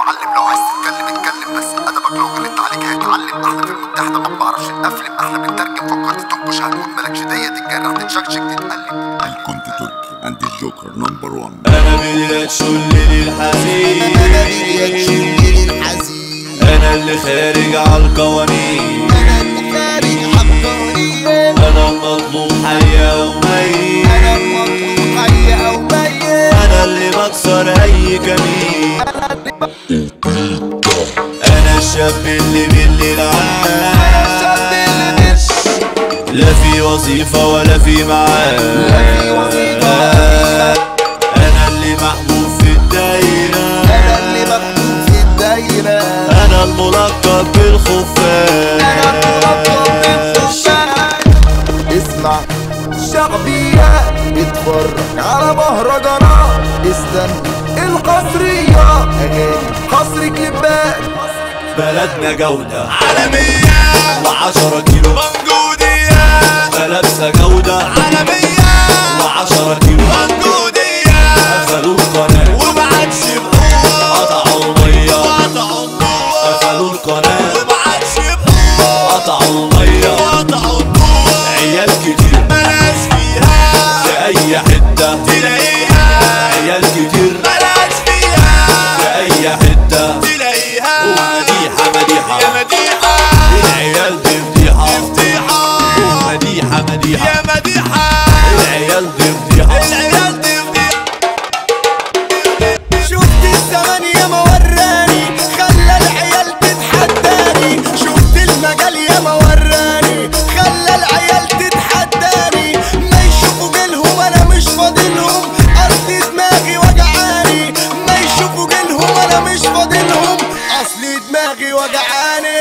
معلم لو عايز تتكلم اتكلم بس ادبك لو غلطت عليك هيتعلم احنا في المتحده ما بعرفش نقفلم احنا بنترجم فكرت تنكش هتكون مالكش ديه تتجرح تتشكشك تتقلب هل كنت تركي عند الجوكر نمبر 1 انا بدي شلي الحزين انا اللي خارج على القوانين انا المطلوب حي او ميت انا اللي بكسر اي كمين انا الشاب اللي بالليل عاش لا في وظيفة ولا في معاش انا اللي محبوب في الدايرة انا الملقب بالخفاش اسمع شعبية اتفرج على مهرجانات استنى القصرية اغاني قصر كليبات بلدنا جودة عالمية وعشرة كيلو منجودية ملابسة جودة عالمية وعشرة كيلو منجودية قفلوا القناة ومعادش بقوة قطعوا المية قطعوا النور قفلوا القناة ومعادش بقوة قطعوا المية قطعوا النور عيال كتير ملاش فيها في أي حتة تلاقيها عيال كتير ملاش فيها في أي حتة تلاقيها ومديحة مديحة يا مديحة العيال دي فضيحة فضيحة مديحة مديحة يا مديحة العيال دي فضيحة العيال دي فضيحة شفت الزمن يا وراني خلى العيال تتحداني شفت المجال يا وراني خلى العيال تتحداني ما يشوفوا جيلهم انا مش فاضلهم اصل دماغي وجعاني ما يشوفوا جيلهم انا مش فاضلهم اصل دماغي وجعاني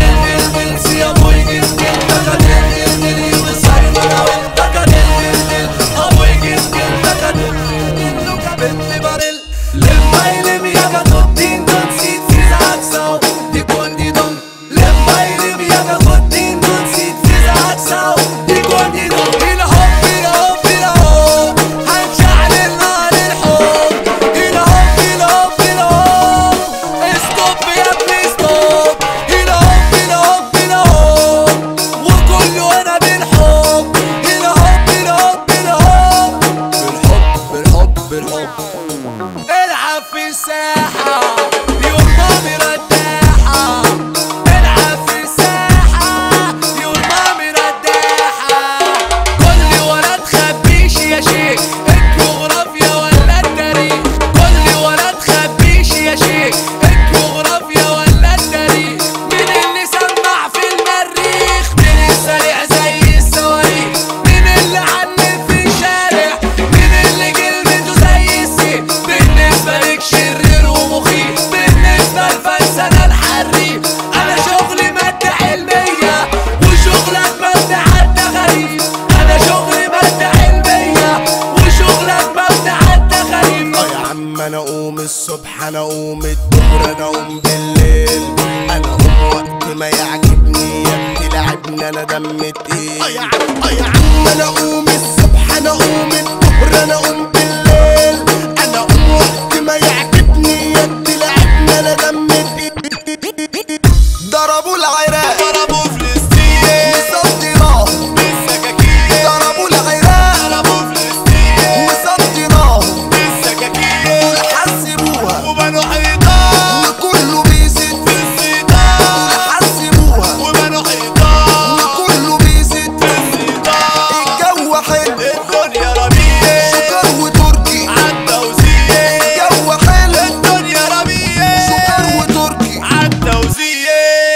وكله انا بالحب الحب الحب الحب بالحب بالحب العب في الساحة يوم مامي رداحة العب في الساحة يوم مامي رداحة كل ولا تخبيش يا شيخ الجغرافيا ولا التاريخ كل ولا تخبيش يا شيخ الجغرافيا ولا التاريخ مين اللي سمع في المريخ مين السريع زي الصواريخ مين اللي عنف في الشارع مين اللي كلمته زي السيف بالنسبة لك شرير ومخيف بالنسبة لفلسفة الحريف أنا شغلي مادة علمية وشغلك مادة حتى غريب أنا شغلي مادة علمية وشغلك مادة حتى غريب اه يا عم انا اقوم الصبح انا اقوم الظهر انا اقوم بالليل انا اقوم وقت ما يعجبني يا ابني لعبني انا دم تقيل اه يا عم اه يا عم انا اقوم الصبح انا اقوم الظهر انا اقوم بالليل انا اقوم وقت ما يعجبني يا ابني لعبني انا دم تقيل ضربوا العراق ضربوا فلسطين وصدناهم بالسكاكين ضربوا العراق ضربوا فلسطين وصدناهم بالسكاكين حسبوها وبنوا حيطان وكله بيزيد في السيطان حسبوها وبنوا حيطان وكله بيزيد في السيطان الجو حلو الدنيا ربيع سكر وتركي عالتوزيع الجو حلو الدنيا ربيع سكر وتركي عالتوزيع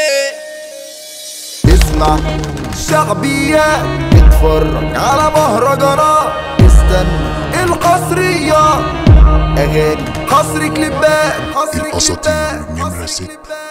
اسمع شعبية اتفرج على مهرجانات استنى القصرية اغاني قصر كليبات قصر الأساطير كليبات نمرة قصر ستة. كليبات